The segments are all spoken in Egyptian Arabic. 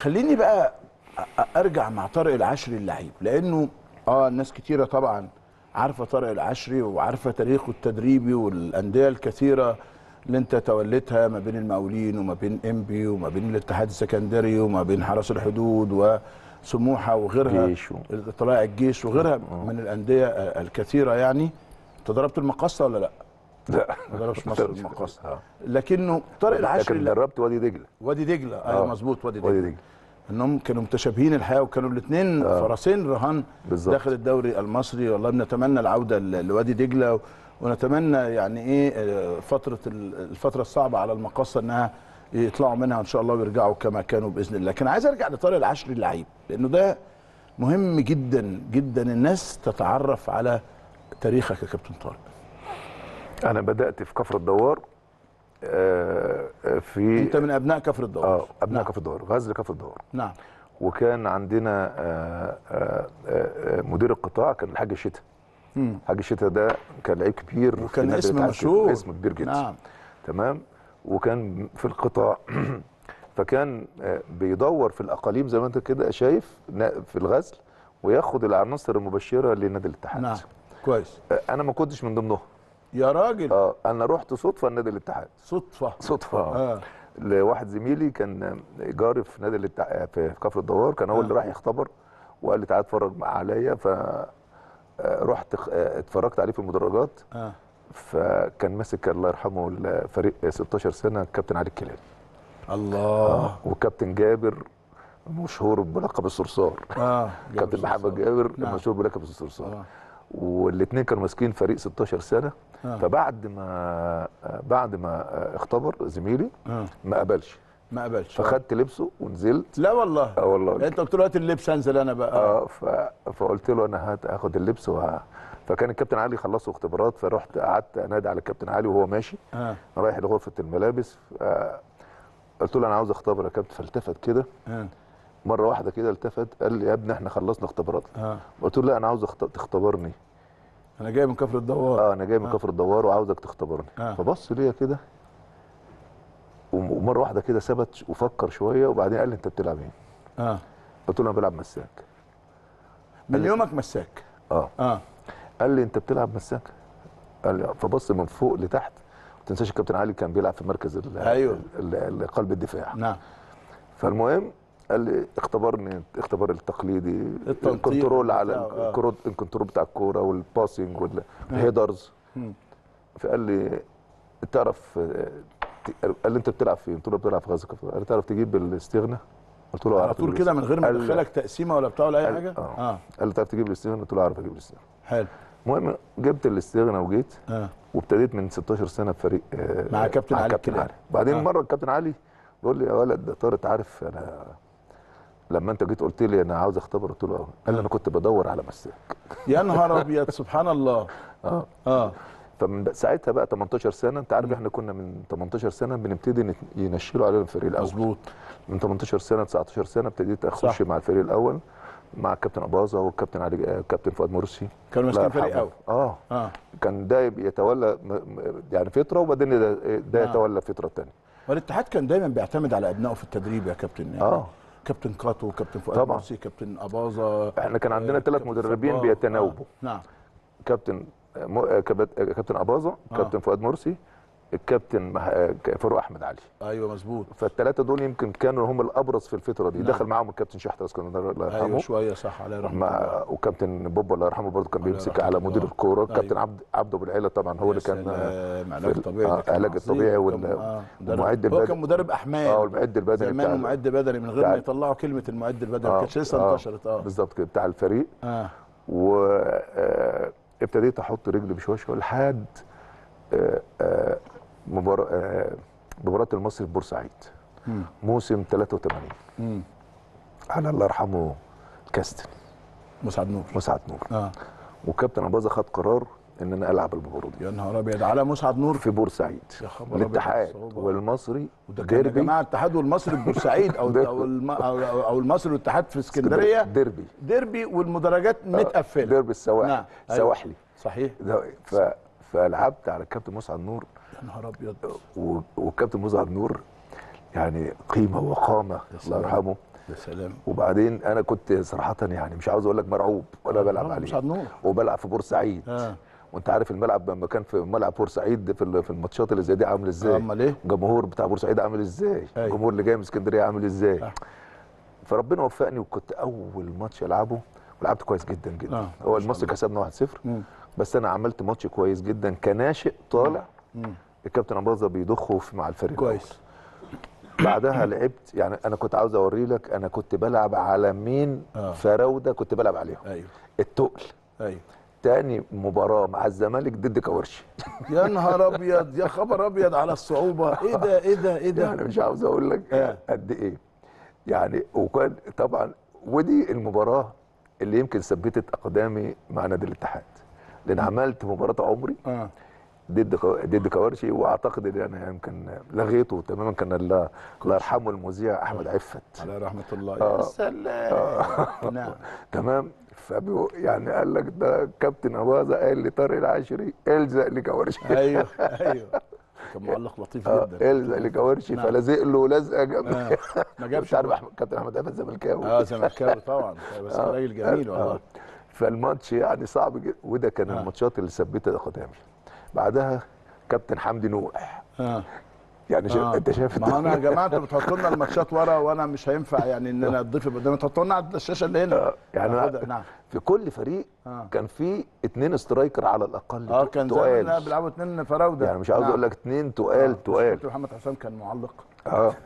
خليني بقى أ- أ- ارجع مع طارق العشري اللعيب لانه اه الناس كتيره طبعا عارفه طارق العشري وعارفه تاريخه التدريبي والانديه الكثيره اللي انت توليتها ما بين المقاولين وما بين انبي وما بين الاتحاد السكندري وما بين حرس الحدود وسموحه وغيرها جيش و- طلائع الجيش وغيرها من الانديه آه، الكثيره يعني انت ضربت المقصه ولا لا؟ لا ما ضربش مصر المقصه آه. لكنه طارق العشري لكن لا- دربت وادي دجله وادي دجله ايوه آه. مظبوط وادي دجله وادي دجله انهم كانوا متشابهين الحقيقه وكانوا الاثنين فرسين رهان بالظبط. داخل الدوري المصري والله بنتمنى العوده ل- لوادي دجله و- ونتمنى يعني ايه آه، فتره ال- الفتره الصعبه على المقصه انها يطلعوا منها ان شاء الله ويرجعوا كما كانوا باذن الله لكن عايز ارجع لطارق العشري اللعيب لانه ده مهم جدا جدا الناس تتعرف على تاريخك يا كابتن طارق انا بدات في كفر الدوار آه، آه، في انت من ابناء كفر الدوار اه ابناء نعم. كفر الدوار غزل كفر الدوار نعم وكان عندنا آه، آه، آه، مدير القطاع كان الحاج الشتا مم. الحاج الشتا ده كان لعيب كبير في وكان نادي اسم الاتحاد مشهور. اسم كبير جدا نعم تمام وكان في القطاع فكان آه، بيدور في الاقاليم زي ما انت كده شايف نا- في الغزل وياخد العناصر المبشره لنادي الاتحاد نعم كويس آه، انا ما كنتش من ضمنهم يا راجل اه انا رحت صدفه لنادي الاتحاد صدفه صدفه اه لواحد زميلي كان جاري في نادي الاتحاد في كفر الدوار كان هو اللي آه. راح يختبر وقال لي تعالى اتفرج مع- عليا ف آه، رحت خ- آه، اتفرجت عليه في المدرجات اه فكان ماسك الله يرحمه الفريق 16 سنه الكابتن علي الكلابي الله وكابتن جابر مشهور بلقب الصرصار اه كابتن محمد جابر نعم. مشهور بلقب الصرصار آه. والاثنين كانوا ماسكين فريق 16 سنه آه. فبعد ما آه، بعد ما آه، اختبر زميلي آه. ما قبلش ما قبلش فخدت لبسه ونزلت لا والله اه والله انت قلت له هات اللبس انزل انا بقى اه ف... فقلت له انا هات هاخد اللبس وه... فكان الكابتن علي خلصوا اختبارات فرحت قعدت انادي على الكابتن علي وهو ماشي اه رايح لغرفه الملابس ف... قلت له انا عاوز اختبر يا كابتن فالتفت كده اه مره واحده كده التفت قال لي يا ابني احنا خلصنا اختبارات اه قلت له لا انا عاوز أخت... تختبرني انا جاي من كفر الدوار اه انا جاي من كفر الدوار وعاوزك تختبرني آه. فبص ليا كده وم- ومره واحده كده ثبت وفكر شويه وبعدين قال لي انت بتلعب ايه؟ اه قلت له انا بلعب مساك من يومك مساك اه اه قال لي انت بتلعب مساك قال لي فبص من فوق لتحت ما تنساش الكابتن علي كان بيلعب في مركز ال- أيوه. ال- ال- قلب الدفاع نعم فالمهم قال لي اختبرني اختبار التقليدي التنطيط الكنترول على بتاعه، آه. الكرو- الكنترول بتاع الكوره والباسنج والهيدرز مم. فقال لي تعرف آه، ت- قال لي انت بتلعب فين؟ قلت له بتلعب في غزه كفر قال لي تعرف تجيب الاستغنى؟ قلت له على اعرف طول أجيب كده من غير ما قال- ادخلك تقسيمه ولا بتاع ولا اي قال- حاجه اه اه قال لي تعرف تجيب الاستغنى؟ قلت له اعرف اجيب الاستغنى حلو المهم جبت الاستغنى وجيت اه وابتديت من 16 سنه في فريق آه، مع كابتن علي كابتن الكلابي. علي بعدين آه. آه. مره الكابتن علي بيقول لي يا ولد ده طارق عارف انا لما انت جيت قلت لي انا عاوز اختبر قلت له اه قال لي انا كنت بدور على مساك يا نهار ابيض سبحان الله اه اه فمن بق- ساعتها بقى 18 سنه انت عارف احنا كنا من 18 سنه بنبتدي نت- ينشلوا علينا الفريق الاول مظبوط من 18 سنه 19 سنه ابتديت اخش صح. مع الفريق الاول مع الكابتن اباظه والكابتن علي آه، كابتن فؤاد مرسي كانوا الله ماسكين فريق يرحمه. اول اه اه كان ده يتولى م- م- يعني فتره وبعدين ده, ده آه. يتولى فتره ثانيه والاتحاد كان دايما بيعتمد على ابنائه في التدريب يا كابتن يعني اه كابتن كاتو كابتن فؤاد طبعا. مرسي كابتن اباظه احنا كان عندنا آه، ثلاث كابتن مدربين صباغ. بيتناوبوا آه. نعم كابتن م... آه، كابت- آه، كابتن اباظه آه. كابتن فؤاد مرسي الكابتن مح... آه، فاروق احمد علي ايوه مظبوط فالثلاثه دول يمكن كانوا هم الابرز في الفتره دي نعم. دخل معاهم الكابتن شحته اسكندر الله ايوه يرحمه شويه صح عليه رحمه مع الله وكابتن بوبا الله يرحمه برضه كان الله بيمسك يرحمه على مدير الله. الكوره أيوه. كابتن عبد عبده بالعيله طبعا هو يا اللي كان آه، سلام، علاج في- طبيعي آه، ده كان علاج عظيم. الطبيعي وال- كان- آه، مدرب- ومعد هو البدني. كان مدرب احمال اه المعد البدني زمان بتاع ومعد بدني من غير بتاع- ما يطلعوا كلمه المعد البدني ما آه، كانتش لسه آه، انتشرت اه بالظبط كده بتاع الفريق اه وابتديت احط رجلي بشويه شويه لحد آه، آه، مباراه آه، مباراه المصري في بورسعيد مم. موسم 83 مم. على الله يرحمه كاستن مسعد نور مسعد نور اه وكابتن اباظه خد قرار ان انا العب المباراه دي يا نهار ابيض على مسعد نور في بورسعيد يا خبر أبيض الاتحاد الصعوبة. والمصري وده كان يا ديربي جماعه الاتحاد والمصري في بورسعيد او ديربي. او الم- او, أو, أو المصري والاتحاد في اسكندريه ديربي ديربي والمدرجات متقفله ديربي السواحل نعم. نعم. أيوة. سواحلي صحيح ده- ف... فلعبت على الكابتن مسعد نور يا نهار ابيض و- والكابتن مسعد نور يعني قيمه وقامه الله سلام. يرحمه يا سلام وبعدين انا كنت صراحه يعني مش عاوز اقول لك مرعوب ولا بلعب آه، مش عليه على النور وبلعب في بورسعيد اه وانت عارف الملعب لما كان في ملعب بورسعيد في ال- في الماتشات اللي زي دي عامل ازاي امال ايه الجمهور بتاع بورسعيد عامل ازاي أيوة. الجمهور اللي جاي من اسكندريه عامل ازاي آه. فربنا وفقني وكنت اول ماتش العبه ولعبت كويس جدا جدا آه، هو ما شاء المصري الله. كسبنا 1-0 مم. بس انا عملت ماتش كويس جدا كناشئ طالع مم. الكابتن اباظه بيضخه في- مع الفريق كويس بعدها لعبت يعني انا كنت عاوز اوري لك انا كنت بلعب على مين آه. فراوده كنت بلعب عليهم ايوه التقل ايوه تاني مباراه مع الزمالك ضد كورشي يا نهار ابيض يا خبر ابيض على الصعوبه ايه ده ايه ده ايه ده يعني مش عاوز اقول لك آه. قد ايه يعني وكان طبعا ودي المباراه اللي يمكن ثبتت اقدامي مع نادي الاتحاد لان عملت مباراه عمري اه ضد كو- ضد كوارشي واعتقد ان انا يمكن لغيته تماما كان الله الله يرحمه المذيع احمد عفت على رحمه الله آه. يا سلام نعم تمام فبيقول يعني قال لك ده كابتن اباظه قال لي طارق العشري الزق لكوارشي ايوه ايوه كان معلق لطيف اه جدا الزق لكوارشي نعم. فلازق له لزقه جنب آه. ما جابش مش عارف أحمد كابتن احمد عفت زملكاوي اه زملكاوي طبعا بس كان راجل جميل والله آه. فالماتش يعني صعب جدا وده كان آه. الماتشات اللي ثبتت اقدامي بعدها كابتن حمدي نوح اه يعني شا... آه. انت شايف ما هو انا يا جماعه انتوا بتحطوا لنا الماتشات ورا وانا مش هينفع يعني ان انا اضيف قدام تحطوا لنا على الشاشه اللي هنا آه، يعني ناخدها. أنا نعم في كل فريق آه. كان في اتنين سترايكر على الاقل اه تو- كان تقال. زمان بيلعبوا اثنين فراوده يعني مش عاوز نعم. اقول لك اتنين تقال تقال كابتن محمد حسام كان معلق اه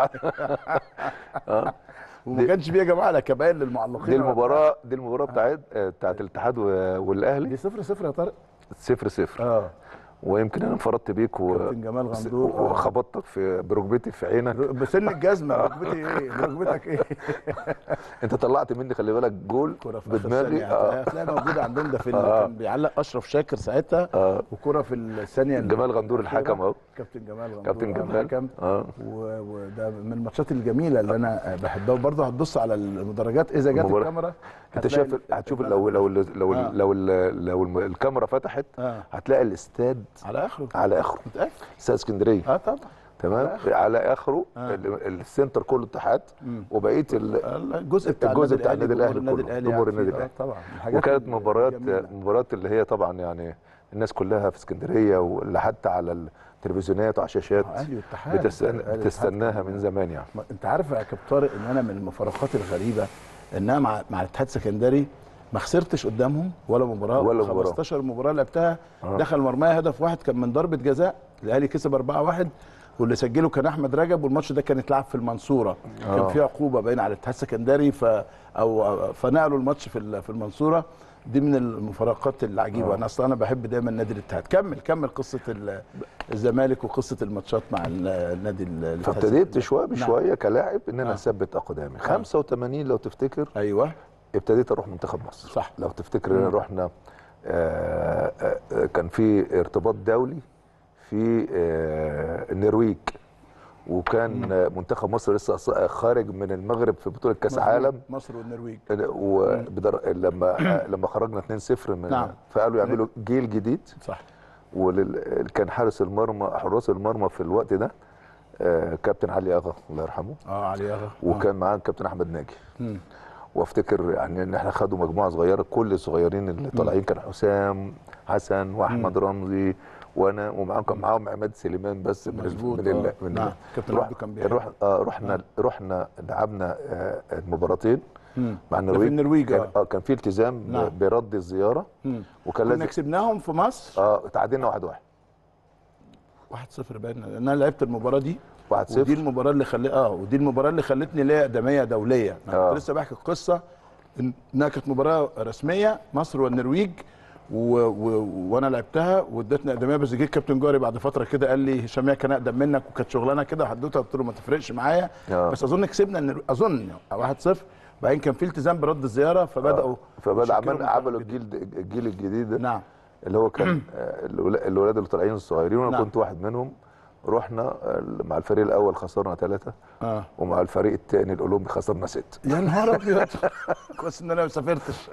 وما كانش فيه يا جماعه لا كباين للمعلقين دي ولا المباراه دي المباراه بتاعت آه، بتاعت الاتحاد و- بتاع. والاهلي دي صفر صفر يا طارق صفر صفر اه ويمكن انا انفردت بيك و... كابتن جمال غندور آه. وخبطتك في بركبتي في عينك بسن الجزمه ركبتي ايه ركبتك ايه انت طلعت مني خلي بالك جول كرة في آخر بدماغي ثانية اه هتلاقيها موجودة عندهم ده في ال- آه. كان بيعلق أشرف شاكر ساعتها اه وكرة في الثانية ال- جمال غندور الحكم اهو كابتن جمال غندور كابتن آه، جمال الحكم اه و- وده من الماتشات الجميلة اللي أنا بحبها وبرضه هتبص على المدرجات إذا جت المباراة. الكاميرا انت هتلاقي شايف ال- هتشوف لو لو لو آه. لو لو الم- الكاميرا فتحت اه هتلاقي الاستاد على آخره على اخره متأكد استاد اسكندريه اه طبعا تمام على على اخره آه. ال- السنتر كله اتحاد مم. وبقيه ال... الجزء بتاع الجزء بتاع النادي جمهور الأهلي النادي كله، الأهلي جمهور يعني النادي فيه. الأهلي. آه طبعا الحاجات وكانت مباريات الجميلة. مباريات اللي هي طبعا يعني الناس كلها في اسكندريه واللي حتى على التلفزيونات وعلى الشاشات أهلي والاتحاد بتستن... الأهلي بتستناها والاتحاد. من زمان يعني ما- انت عارف يا كابتن طارق ان انا من المفارقات الغريبه ان انا مع مع الاتحاد السكندري ما خسرتش قدامهم ولا مباراه ولا مباراة. 15 مباراه لعبتها آه. دخل مرمايا هدف واحد كان من ضربه جزاء الاهلي كسب 4-1 واللي سجله كان احمد رجب والماتش ده كان اتلعب في المنصوره كان آه. في عقوبه باين على الاتحاد السكندري ف او فنقلوا الماتش في ال- في المنصوره دي من المفارقات العجيبه آه. انا اصلا انا بحب دايما نادي الاتحاد كمل كمل قصه ال- الزمالك وقصه الماتشات مع ال- النادي ال- الاتحاد فابتديت السكندري. شويه بشويه كلاعب ان انا آه. اثبت اقدامي 85 لو تفتكر ايوه ابتديت اروح منتخب مصر صح. لو تفتكر ان رحنا آه، آه، آه، كان في ارتباط دولي في آه، النرويج وكان آه، منتخب مصر لسه ص- خارج من المغرب في بطوله كاس مظبوط. عالم مصر والنرويج وبدر... لما آه، لما خرجنا 2-0 من نعم. فقالوا يعملوا جيل جديد صح وكان كان حارس المرمى حراس المرمى في الوقت ده آه، كابتن علي اغا الله يرحمه اه علي اغا وكان معاه كابتن احمد ناجي مم. وافتكر يعني ان احنا خدوا مجموعه صغيره كل الصغيرين اللي طالعين كان حسام حسن واحمد رمزي وانا ومعاهم كان معاهم عماد سليمان بس من ال- مظبوط، من ال- آه. من نعم. ال- كابتن رح- عبده كان بيعمل. رح آه رحنا رحنا لعبنا آه المباراتين مم. مع ده في النرويج النرويج كان اه اه كان في التزام ب- نعم. برد الزياره مم. وكان كنا لازم كسبناهم في مصر اه تعادلنا 1 1 1-0 باين لان انا لعبت المباراه دي 1 ودي 0 المباراه اللي خلي اه ودي المباراه اللي خلتني ليا اقدميه دوليه انا آه. كنت لسه بحكي القصه إن- انها كانت مباراه رسميه مصر والنرويج و... و... وانا لعبتها وادتني اقدميه بس جه الكابتن جاري بعد فتره كده قال لي هشام كان اقدم منك وكانت شغلانه كده وحدوته قلت له ما تفرقش معايا آه. بس اظن كسبنا النرو... اظن 1-0 بعدين كان في التزام برد الزياره فبداوا فبدا يشكلوا عمل منتخب عملوا جديد. الجيل الجيل الجديد ده نعم اللي هو كان آه، الولا- الولاد اللي طالعين الصغيرين وانا نعم. كنت واحد منهم رحنا آه، مع الفريق الاول خسرنا ثلاثه اه ومع الفريق الثاني الاولمبي خسرنا ست يا نهار ابيض كويس ان انا ما سافرتش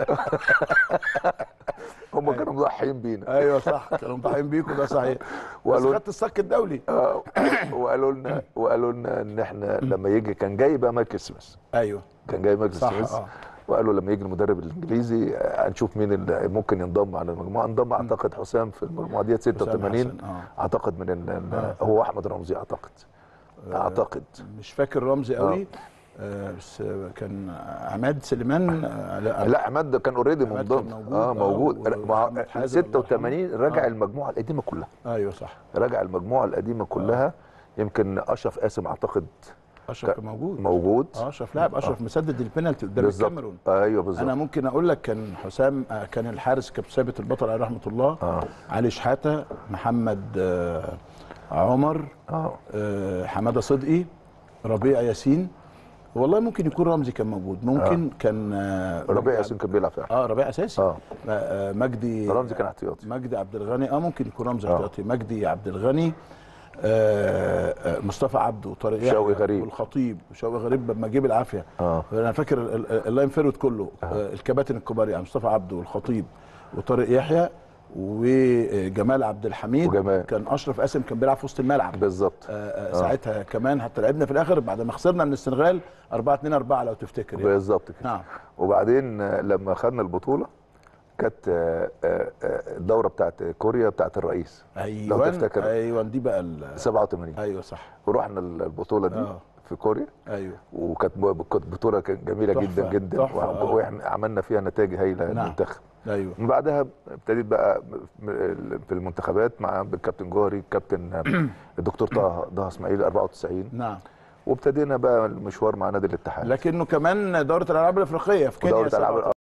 هم كانوا مضحيين بينا ايوه صح كانوا مضحيين بيكم ده صحيح بس وقالوا- خدت الصك الدولي آه، وقالوا لنا وقالوا لنا ان احنا لما يجي كان جاي بقى مايكل سميث ايوه كان جاي مايكل صح، سميث آه. وقالوا لما يجي المدرب الانجليزي آه، هنشوف مين اللي ممكن ينضم على المجموعه انضم اعتقد حسام في المجموعه ديت 86 حسن، آه. اعتقد من ال- ال- هو احمد رمزي اعتقد اعتقد مش فاكر رمزي قوي آه بس آه، كان عماد سليمان آه لا لا عماد كان اوريدي عماد منضم كان موجود، اه آه، موجود ما هو ومحمد حازم الله 86 رجع آه. المجموعه القديمه كلها ايوه صح رجع المجموعه القديمه كلها يمكن اشرف قاسم اعتقد اشرف كان موجود موجود اه اشرف لاعب اشرف مسدد البنالتي قدام بالظبط الكاميرون ايوه بالظبط انا ممكن اقول لك كان حسام آه، كان الحارس كابتن ثابت البطل عليه رحمه الله آه. علي شحاته محمد آه، عمر اه آه، حماده صدقي ربيع ياسين والله ممكن يكون رمزي كان موجود ممكن كان آه، ربيع مجدي ياسين كان بيلعب فعلا اه ربيع اساسي اه آه، مجدي رمزي كان احتياطي مجدي عبد الغني اه ممكن يكون رمزي آه. احتياطي مجدي عبد الغني آه، آه، مصطفى عبده وطارق يحيى شوقي غريب. والخطيب شوقي غريب لما جه بالعافيه اه انا فاكر ال- ال- اللاين فيرود كله آه. الكباتن الكبار يعني مصطفى عبده والخطيب وطارق يحيى وجمال عبد الحميد وجمال. كان اشرف قاسم كان بيلعب في وسط الملعب بالظبط آه، آه، ساعتها كمان حتى لعبنا في الاخر بعد ما خسرنا من السنغال 4 2 4 لو تفتكر يعني. بالظبط كده نعم وبعدين آه، لما خدنا البطوله كانت آه، آه، آه، الدوره بتاعت كوريا بتاعت الرئيس ايوه تفتكر. ايوه دي بقى ال- 87 ايوه صح ورحنا البطوله دي آه. في كوريا ايوه وكانت كانت بطوله كانت جميله تحفة، جدا جدا تحفة، وع- آه. واحنا عملنا فيها نتائج هايله نعم. المنتخب ايوه من بعدها ابتديت بقى في المنتخبات مع الكابتن جوهري الكابتن الدكتور طه طه اسماعيل 94 نعم وابتدينا بقى المشوار مع نادي الاتحاد لكنه كمان دوره الالعاب الافريقيه في كينيا ودورة الألعاب 87.